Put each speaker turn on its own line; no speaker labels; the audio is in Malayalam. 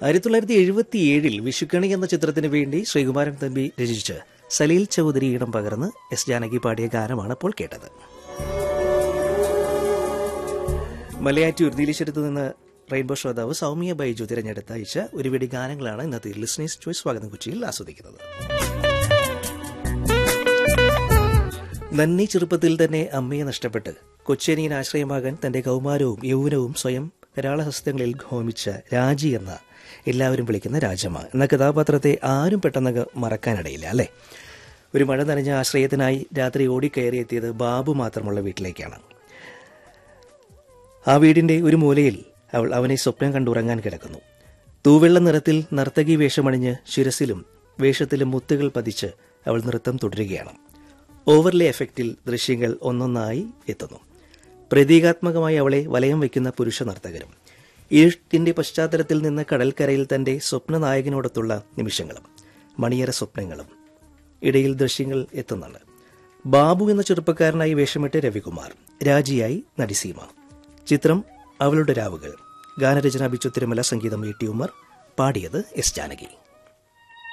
ആയിരത്തി തൊള്ളായിരത്തി എഴുപത്തി ഏഴിൽ വിഷുക്കണി എന്ന ചിത്രത്തിന് വേണ്ടി ശ്രീകുമാരൻ തമ്പി രചിച്ച് സലീൽ ചൗധരി ഈടം പകർന്ന് എസ് ജാനകി പാടിയ ഗാനമാണ് ഇപ്പോൾ കേട്ടത് മലയാറ്റൂർ നീലീശ്വരത്ത് നിന്ന് റെയിൻബോ ശ്രോതാവ് സൗമ്യ ബൈജു തിരഞ്ഞെടുത്ത അയച്ച ഒരു വെടി ഗാനങ്ങളാണ് ഇന്നത്തെ ലിസ്നേഴ്സ് ചോയ്സ് സ്വാഗതം കൊച്ചിയിൽ ആസ്വദിക്കുന്നത് നന്ദി ചെറുപ്പത്തിൽ തന്നെ അമ്മയെ നഷ്ടപ്പെട്ട് കൊച്ചേനിയിൽ ആശ്രയമാകാൻ തന്റെ കൗമാരവും യൗവനവും സ്വയം കരാളഹസ്തങ്ങളിൽ ഹോമിച്ച രാജി എന്ന എല്ലാവരും വിളിക്കുന്ന രാജമ്മ എന്ന കഥാപാത്രത്തെ ആരും പെട്ടെന്ന് മറക്കാനിടയില്ല അല്ലേ ഒരു മഴ നനഞ്ഞ ആശ്രയത്തിനായി രാത്രി ഓടിക്കയറിയെത്തിയത് ബാബു മാത്രമുള്ള വീട്ടിലേക്കാണ് ആ വീടിന്റെ ഒരു മൂലയിൽ അവൾ അവനെ സ്വപ്നം കണ്ടുറങ്ങാൻ കിടക്കുന്നു തൂവെള്ള നിറത്തിൽ നർത്തകി വേഷമണിഞ്ഞ് ശിരസിലും വേഷത്തിലും മുത്തുകൾ പതിച്ച് അവൾ നൃത്തം തുടരുകയാണ് ഓവർലേ എഫക്റ്റിൽ ദൃശ്യങ്ങൾ ഒന്നൊന്നായി എത്തുന്നു പ്രതീകാത്മകമായി അവളെ വലയം വയ്ക്കുന്ന പുരുഷ നർത്തകരും ഇരുട്ടിന്റെ പശ്ചാത്തലത്തിൽ നിന്ന് കടൽക്കരയിൽ തന്റെ സ്വപ്നനായകനോടൊത്തുള്ള നിമിഷങ്ങളും മണിയറ സ്വപ്നങ്ങളും ഇടയിൽ ദൃശ്യങ്ങൾ എത്തുന്നുണ്ട് ബാബു എന്ന ചെറുപ്പക്കാരനായി വേഷമിട്ട് രവികുമാർ രാജിയായി നടിസീമ ചിത്രം അവളുടെ രാവുകൾ ഗാനരചന ബിച്ചു തിരുമല സംഗീതം എ ടി ഉമർ പാടിയത് എസ് ജാനകി